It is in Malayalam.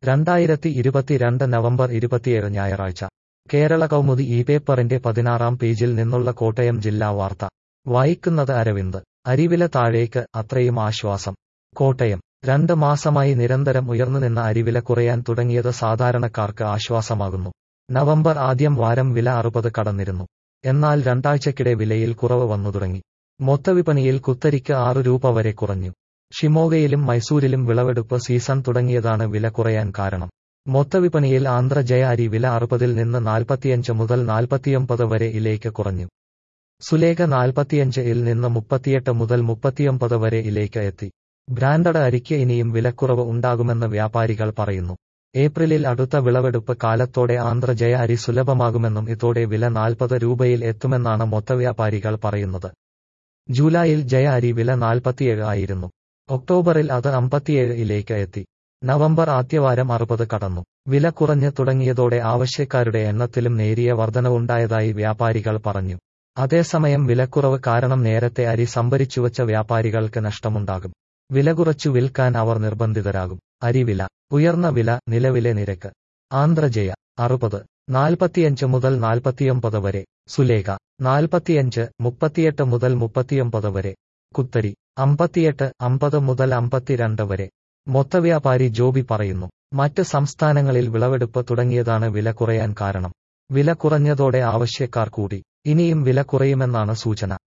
രണ്ടായിരത്തി ഇരുപത്തിരണ്ട് നവംബർ ഇരുപത്തിയേഴ് ഞായറാഴ്ച കേരള കൗമുദി ഈ പേപ്പറിന്റെ പതിനാറാം പേജിൽ നിന്നുള്ള കോട്ടയം ജില്ലാ വാർത്ത വായിക്കുന്നത് അരവിന്ദ് അരിവില താഴേക്ക് അത്രയും ആശ്വാസം കോട്ടയം രണ്ട് മാസമായി നിരന്തരം ഉയർന്നുനിന്ന അരിവില കുറയാൻ തുടങ്ങിയത് സാധാരണക്കാർക്ക് ആശ്വാസമാകുന്നു നവംബർ ആദ്യം വാരം വില അറുപത് കടന്നിരുന്നു എന്നാൽ രണ്ടാഴ്ചക്കിടെ വിലയിൽ കുറവ് വന്നു തുടങ്ങി മൊത്തവിപണിയിൽ കുത്തരിക്ക് ആറ് രൂപ വരെ കുറഞ്ഞു ഷിമോഗയിലും മൈസൂരിലും വിളവെടുപ്പ് സീസൺ തുടങ്ങിയതാണ് വില കുറയാൻ കാരണം മൊത്തവിപണിയിൽ ആന്ധ്ര ജയ അരി വില അറുപതിൽ നിന്ന് നാൽപ്പത്തിയഞ്ച് മുതൽ നാൽപ്പത്തിയൊമ്പത് വരെ ഇലേക്ക് കുറഞ്ഞു സുലേഖ നാൽപ്പത്തിയഞ്ച് ഇൽ നിന്ന് മുപ്പത്തിയെട്ട് മുതൽ മുപ്പത്തിയൊമ്പത് വരെ ഇലേക്ക് എത്തി ബ്രാൻഡഡ് അരിക്ക് ഇനിയും വിലക്കുറവ് ഉണ്ടാകുമെന്ന് വ്യാപാരികൾ പറയുന്നു ഏപ്രിലിൽ അടുത്ത വിളവെടുപ്പ് കാലത്തോടെ ആന്ധ്ര ജയ അരി സുലഭമാകുമെന്നും ഇതോടെ വില നാൽപ്പത് രൂപയിൽ എത്തുമെന്നാണ് മൊത്തവ്യാപാരികൾ പറയുന്നത് ജൂലൈയിൽ ജയ അരി വില നാൽപ്പത്തിയേഴ് ആയിരുന്നു ഒക്ടോബറിൽ അത് അമ്പത്തിയേഴ് ഇലേക്ക് എത്തി നവംബർ ആദ്യവാരം അറുപത് കടന്നു വില കുറഞ്ഞു തുടങ്ങിയതോടെ ആവശ്യക്കാരുടെ എണ്ണത്തിലും നേരിയ വർധനവുണ്ടായതായി വ്യാപാരികൾ പറഞ്ഞു അതേസമയം വിലക്കുറവ് കാരണം നേരത്തെ അരി സംഭരിച്ചുവച്ച വ്യാപാരികൾക്ക് നഷ്ടമുണ്ടാകും വില കുറച്ചു വിൽക്കാൻ അവർ നിർബന്ധിതരാകും അരിവില ഉയർന്ന വില നിലവിലെ നിരക്ക് ആന്ധ്രജയ അറുപത് നാൽപ്പത്തിയഞ്ച് മുതൽ നാൽപ്പത്തിയൊമ്പത് വരെ സുലേഖ നാൽപ്പത്തിയഞ്ച് മുപ്പത്തിയെട്ട് മുതൽ മുപ്പത്തിയൊമ്പത് വരെ കുത്തരി അമ്പത്തിയെട്ട് അമ്പത് മുതൽ അമ്പത്തിരണ്ട് വരെ മൊത്തവ്യാപാരി ജോബി പറയുന്നു മറ്റ് സംസ്ഥാനങ്ങളിൽ വിളവെടുപ്പ് തുടങ്ങിയതാണ് വില കുറയാൻ കാരണം വില കുറഞ്ഞതോടെ ആവശ്യക്കാർ കൂടി ഇനിയും വില കുറയുമെന്നാണ് സൂചന